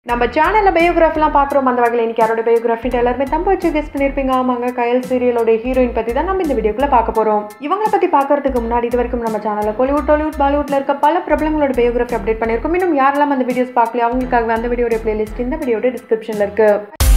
நம்ம சேனலில் பயோகிராஃபிலாம் பார்க்குறோம் அந்த வகையில் இன்னைக்கு யாரோட பயோகிராஃபி எல்லாருமே தம்ப வச்சு கெஸ்ட் பண்ணியிருப்பீங்க ஆமாங்க கயல் சீரியலோட ஹீரோயின் பற்றி தான் நம்ம இந்த வீடியோக்குள்ள பார்க்க போகிறோம் இவங்களை பற்றி பார்க்கறதுக்கு முன்னாடி இது வரைக்கும் நம்ம சேனலில் கோலிவுட் டாலிவுட் பாலிவுட்ல இருக்க பல பிரபலங்களோட பயோகிராஃபி அப்டேட் பண்ணியிருக்கோம் இன்னும் யாரெல்லாம் அந்த வீடியோஸ் பார்க்கல அவங்களுக்காக அந்த வீடியோட பிளேலிஸ்ட் இந்த வீடியோட டிஸ்கிரிப்ஷனில் இருக்கு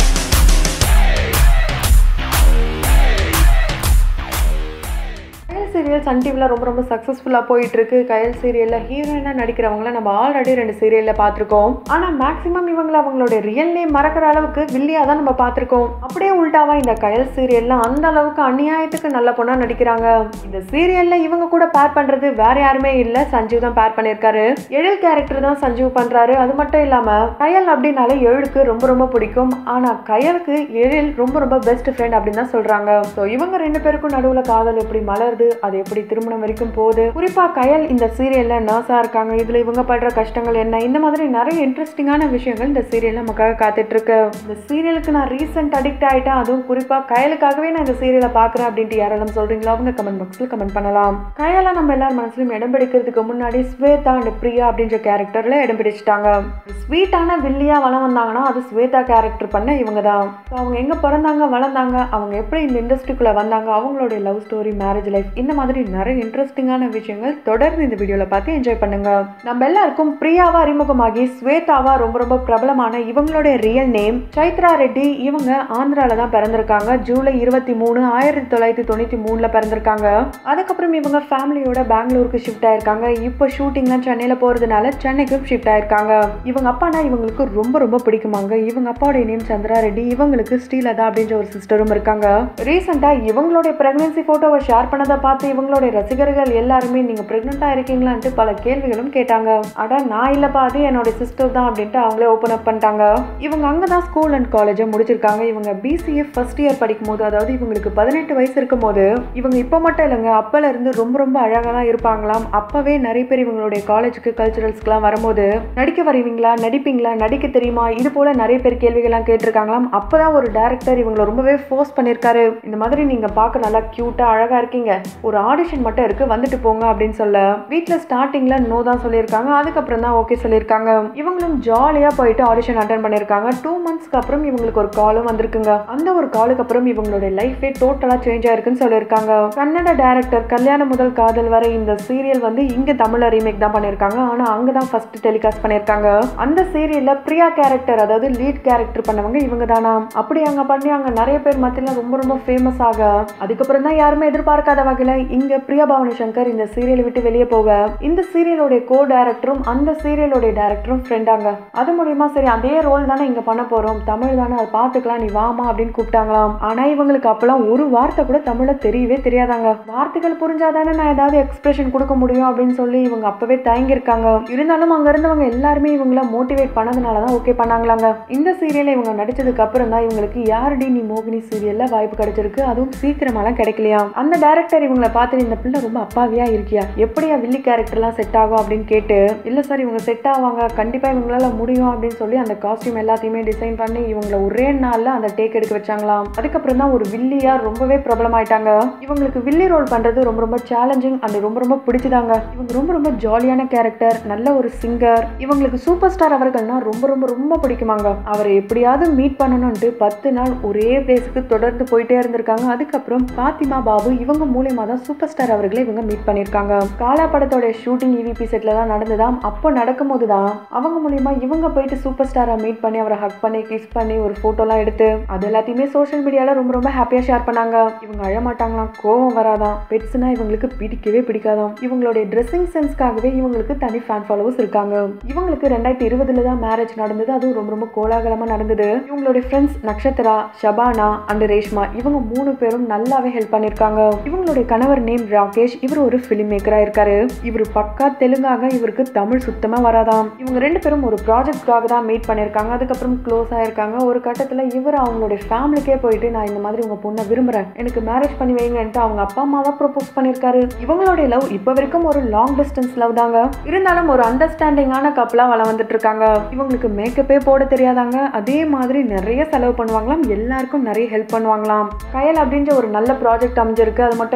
கயல் சீரியல் சன் டிவியில் ரொம்ப ரொம்ப சக்ஸஸ்ஃபுல்லாக போயிட்டு இருக்கு கயல் சீரியலில் ஹீரோயினாக நடிக்கிறவங்கள நம்ம ஆல்ரெடி ரெண்டு சீரியலில் பார்த்துருக்கோம் ஆனால் மேக்ஸிமம் இவங்கள அவங்களோட ரியல் நேம் மறக்கிற அளவுக்கு வில்லியாக தான் நம்ம பார்த்துருக்கோம் அப்படியே உள்டாவா இந்த கயல் சீரியல்ல அந்த அளவுக்கு அநியாயத்துக்கு நல்ல பொண்ணா நடிக்கிறாங்க இந்த சீரியல்ல இவங்க கூட பேர் பண்றது வேற யாருமே இல்லை சஞ்சீவ் தான் பேர் பண்ணியிருக்காரு எழில் கேரக்டர் தான் சஞ்சீவ் பண்றாரு அது மட்டும் இல்லாம கயல் அப்படின்னாலே எழிலுக்கு ரொம்ப ரொம்ப பிடிக்கும் ஆனா கயலுக்கு எழில் ரொம்ப ரொம்ப பெஸ்ட் ஃப்ரெண்ட் அப்படின்னு தான் சொல்றாங்க ஸோ இவங்க ரெண்டு பேருக்கும் நடுவுல காதல் எப்படி மலருது அது எப்படி திருமணம் வரைக்கும் போகுது குறிப்பா கயல் இந்த சீரியல்ல நர்ஸா இருக்காங்க இதுல இவங்க படுற கஷ்டங்கள் என்ன இந்த மாதிரி நிறைய இன்ட்ரெஸ்டிங்கான விஷயங்கள் இந்த சீரியல் நமக்காக காத்துட்டு இருக்கு இந்த சீரியலுக்கு நான் ரீசெண்ட் அடிக்ட் ஆயிட்டேன் அதுவும் குறிப்பா கயலுக்காகவே நான் இந்த சீரியலை பாக்குறேன் அப்படின்ட்டு யாரெல்லாம் சொல்றீங்களோ அவங்க கமெண்ட் பாக்ஸ்ல கமெண்ட் பண்ணலாம் கயலை நம்ம எல்லார் மனசுலயும் இடம் பிடிக்கிறதுக்கு முன்னாடி ஸ்வேதா அண்ட் பிரியா அப்படின்ற கேரக்டர்ல இடம் பிடிச்சிட்டாங்க ஸ்வீட்டான வில்லியா வளம் வந்தாங்கன்னா அது ஸ்வேதா கேரக்டர் பண்ண இவங்க தான் So, அவங்க எங்க பிறந்தாங்க வளர்ந்தாங்க அவங்க எப்படி இந்த இண்டஸ்ட்ரிக்குள்ள வந்தாங்க அவங்களுடைய லவ் ஸ்டோரி மேரேஜ் லைஃப் இந்த மாதிரி நிறைய இன்ட்ரெஸ்டிங்கான விஷயங்கள் தொடர்ந்து இந்த வீடியோல பார்த்து என்ஜாய் பண்ணுங்க நம்ம எல்லாருக்கும் பிரியாவா அறிமுகமாகி ஸ்வேதாவா ரொம்ப ரொம்ப பிரபலமான இவங்களுடைய ரியல் நேம் சைத்ரா ரெட்டி இவங்க ஆந்திரால தான் பிறந்திருக்காங்க ஜூலை இருபத்தி மூணு ஆயிரத்தி தொள்ளாயிரத்தி தொண்ணூத்தி மூணுல பிறந்திருக்காங்க அதுக்கப்புறம் இவங்க ஃபேமிலியோட பெங்களூருக்கு ஷிஃப்ட் ஆயிருக்காங்க இப்போ ஷூட்டிங்லாம் சென்னையில போறதுனால சென்னைக்கு ஷிஃப்ட் ஆயிருக்காங்க இவங்க அப்பானா இவங்களுக்கு ரொம்ப ரொம்ப பிடிக்குமாங்க இவங்க அப்பாவுடைய நேம் சந்திரா ரெட்டி இவங்களுக்கு ஸ்ரீலதா அப்படின்ற ஒரு சிஸ்டரும் இருக்காங்க ரீசெண்டா இவங்களுடைய பிரெக்னன்சி போட்டோவை ஷேர் பண்ணதை பார்த்து இவங்களுடைய ரசிகர்கள் எல்லாருமே நீங்க பிரெக்னெண்டா இருக்கீங்களான்ட்டு பல கேள்விகளும் கேட்டாங்க அட நான் இல்லப்பா அது என்னோட சிஸ்டர் தான் அப்படின்ட்டு அவங்களே ஓப்பன் அப் பண்ணிட்டாங்க இவங்க அங்கதான் ஸ்கூல் அண்ட் காலேஜை முடிச்சிருக்காங்க இவங்க பிசிஏ ஃபர்ஸ்ட் இயர் படிக்கும் போது அதாவது இவங்களுக்கு பதினெட்டு வயசு இருக்கும் போது இவங்க இப்போ மட்டும் இல்லைங்க அப்பல இருந்து ரொம்ப ரொம்ப அழகா தான் இருப்பாங்களாம் அப்பவே நிறைய பேர் இவங்களுடைய காலேஜுக்கு கல்ச்சுரல்ஸ்க்குலாம் வரும்போது நடிக்க வருவீங்களா நடிப்பீங்களா நடிக்க தெரியுமா இது போல நிறைய பேர் கேள்விகள்லாம் கேட்டிருக்காங்களாம் அப்பதான் ஒரு டேரக்டர் இவங்களை ரொம்பவே ஃபோர்ஸ் பண்ணியிருக்காரு இந்த மாதிரி நீங்க பார்க்க நல்லா கியூட்டா அழகா இருக்கீங்க ஒரு ஆடிஷன் மட்டும் இருக்கு வந்துட்டு போங்க அப்படின்னு சொல்ல வீட்ல ஸ்டார்டிங்ல நோ தான் சொல்லியிருக்காங்க அதுக்கப்புறம் தான் ஓகே சொல்லியிருக்காங்க இவங்களும் ஜாலியா போயிட்டு ஆடிஷன் அட்டன் பண்ணியிருக்காங்க டூ மந்த்ஸ்க்கு அப்புறம் இவங்களுக்கு ஒரு காலும் வந்திருக்குங்க அந்த ஒரு காலுக்கு அப்புறம் இவங்களுடைய லைஃபே டோட்டலா சேஞ்ச் ஆயிருக்குன்னு சொல்லியிருக்காங்க கன்னட டைரக்டர் கல்யாணம் முதல் காதல் வரை இந்த சீரியல் வந்து இங்க தமிழ்ல ரீமேக் தான் பண்ணியிருக்காங்க ஆனா அங்க தான் ஃபர்ஸ்ட் டெலிகாஸ்ட் பண்ணியிருக்காங்க அந்த சீரியல்ல பிரியா கேரக்டர் அதாவது லீட் கேரக்டர் பண்ணவங்க இவங்க தானா அப்படி அங்க பண்ணி அங்க நிறைய பேர் மத்தியில ரொம்ப ரொம்ப ஃபேமஸ் ஆக அதுக்கப்புறம் தான் யாருமே எதிர்பார்க்காத வகையில இங்க பிரியா பவானி சங்கர் இந்த சீரியலை விட்டு வெளியே போக இந்த சீரியலோட கோ டைரக்டரும் அந்த சீரியலோட டைரக்டரும் ஃப்ரெண்டாங்க அது மூலியமா சரி அதே ரோல் தானே இங்க பண்ண போறோம் தமிழ் தானே அதை பார்த்துக்கலாம் நீ வாமா அப்படின்னு கூப்பிட்டாங்களாம் ஆனா இவங்களுக்கு அப்பெல்லாம் ஒரு வார்த்தை கூட தமிழ்ல தெரியவே தெரியாதாங்க வார்த்தைகள் புரிஞ்சாதானே நான் ஏதாவது எக்ஸ்பிரஷன் கொடுக்க முடியும் அப்படின்னு சொல்லி இவங்க அப்பவே தயங்கியிருக்காங்க இருந்தாலும் அங்க இருந்தவங்க எல்லாருமே இவங்கள மோட்டிவேட் பண்ணதுனால தான் ஓகே பண்ணாங்களாங்க இந்த சீரியல்ல இவங்க நடிச்சதுக்கு அப்புறம் தான் இவங்களுக்கு யாரடி நீ மோகினி சீரியல்ல வாய்ப்பு கிடைச்சிருக்கு அதுவும் சீக்கிரமாலாம் கிடைக்கலையா அந்த டைரக்டர் இவங்கள பார்த்து இந்த பிள்ளை ரொம்ப அப்பாவியா இருக்கியா எப்படியா வில்லி கேரக்டர்லாம் செட் ஆகும் அப்படின்னு கேட்டு இல்ல சார் இவங்க செட் ஆவாங்க கண்டிப்பா இவங்களால முடியும் அப்படின்னு சொல்லி அந்த காஸ்டியூம் எல்லாத்தையுமே டிசைன் பண்ணி இவங்கள ஒரே நாள்ல அந்த டேக் எடுக்க வச்சாங்களாம் அதுக்கப்புறம் தான் ஒரு வில்லியா ரொம்பவே பிரபலமாயிட்டாங்க இவங்களுக்கு வில்லி ரோல் பண்றது ரொம்ப ரொம்ப சேலஞ்சிங் அண்ட் ரொம்ப ரொம்ப பிடிச்சதாங்க இவங்க ரொம்ப ரொம்ப ஜாலியான கேரக்டர் நல்ல ஒரு சிங்கர் இவங்களுக்கு சூப்பர் ஸ்டார் அவர்கள்னா ரொம்ப ரொம்ப ரொம்ப பிடிக்குமாங்க அவரை எப்படியாவது மீட் பண்ணணும்ட்டு பத்து நாள் ஒரே பிளேஸுக்கு தொடர்ந்து போயிட்டே இருந்திருக்காங்க அதுக்கப்புறம் பாத்திமா பாபு இவங்க மூலியமா தான் சூப்பர் ஸ்டார் அவர்களை இவங்க மீட் பண்ணியிருக்காங்க காலா படத்தோட ஷூட்டிங் இவிபி செட்ல தான் நடந்ததாம் அப்போ நடக்கும்போது தான் அவங்க மூலியமா இவங்க போயிட்டு சூப்பர் ஸ்டாரை மீட் பண்ணி அவரை ஹக் பண்ணி கிஸ் பண்ணி ஒரு போட்டோலாம் எடுத்து அது எல்லாத்தையுமே சோஷியல் மீடியால ரொம்ப ரொம்ப ஹாப்பியா ஷேர் பண்ணாங்க இவங்க அழ மாட்டாங்களாம் கோவம் வராதாம் பெட்ஸ்னா இவங்களுக்கு பிடிக்கவே பிடிக்காதாம் இவங்களுடைய ட்ரெஸ்ஸிங் சென்ஸ்க்காகவே இவங்களுக்கு தனி ஃபேன் ஃபாலோவர்ஸ் இருக்காங்க இவங்களுக்கு ரெண்டாயிரத்தி இருபதுல தான் மேரேஜ் நடந்தது அதுவும் ரொம்ப ரொம்ப கோலாகலமா நடந்தது இவங்களுடைய ஃப்ரெண்ட்ஸ் நக்ஷத்ரா ஷபானா அண்ட் ரேஷ்மா இவங்க மூணு பேரும் நல்லாவே ஹெல்ப் பண்ணிருக்காங்க இவங்களுடைய கணவர் நேம் ராகேஷ் இவர் ஒரு ஃபிலிம் மேக்கரா இருக்காரு இவர் பக்கா தெலுங்காக இவருக்கு தமிழ் சுத்தமா வராதாம் இவங்க ரெண்டு பேரும் ஒரு ப்ராஜெக்ட்காக தான் மீட் பண்ணிருக்காங்க அதுக்கப்புறம் க்ளோஸ் ஆயிருக்காங்க ஒரு கட்டத்துல இவர் அவங்களுடைய ஃபேமிலிக்கே போயிட்டு நான் இந்த மாதிரி உங்க பொண்ணை விரும்புறேன் எனக்கு மேரேஜ் பண்ணி வைங்கன்ட்டு அவங்க அப்பா அம்மா தான் ப்ரொபோஸ் பண்ணிருக்காரு இவங்களுடைய லவ் இப்போ வரைக்கும் ஒரு லாங் டிஸ்டன்ஸ் லவ் தாங்க இருந்தாலும் ஒரு அண்டர்ஸ்டாண்டிங்கான கப்பலா வள வந்துட்டு இருக்காங்க இவங்களுக்கு மேக்கப்பே போட தெரியாதாங்க அதே மாதிரி நிறைய செலவு பண்ணுவாங்களாம் எல்லாருக்கும் நிறைய ஹெல்ப் பண்ணுவாங்களாம் கயல் அப்படின்ற ஒரு நல்ல ப்ராஜெக்ட் அமைஞ்சிருக்கு அது மட்டும் இல்லாம இவங்க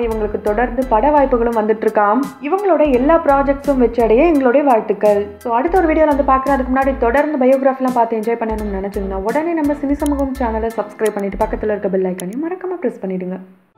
இவங்களுக்கு தொடர்ந்து பட வாய்ப்புகளும் வந்துட்டு இருக்காம் இவங்களோட எல்லா ப்ராஜெக்ட்ஸும் வச்சு அடைய எங்களுடைய வாழ்த்துக்கள் ஸோ அடுத்த ஒரு வீடியோவில் வந்து பார்க்குறேன் அதுக்கு முன்னாடி தொடர்ந்து பயோகிராஃபிலாம் பார்த்து என்ஜாய் பண்ணணும்னு நினச்சிங்கன்னா உடனே நம்ம சினி சமூகம் சேனலை சப்ஸ்கிரைப் பண்ணிட்டு பக்கத்தில் இருக்க பெல் ஐக்கானையும் மறக்காமல் ப்ரெஸ் பண்ணிடுங்க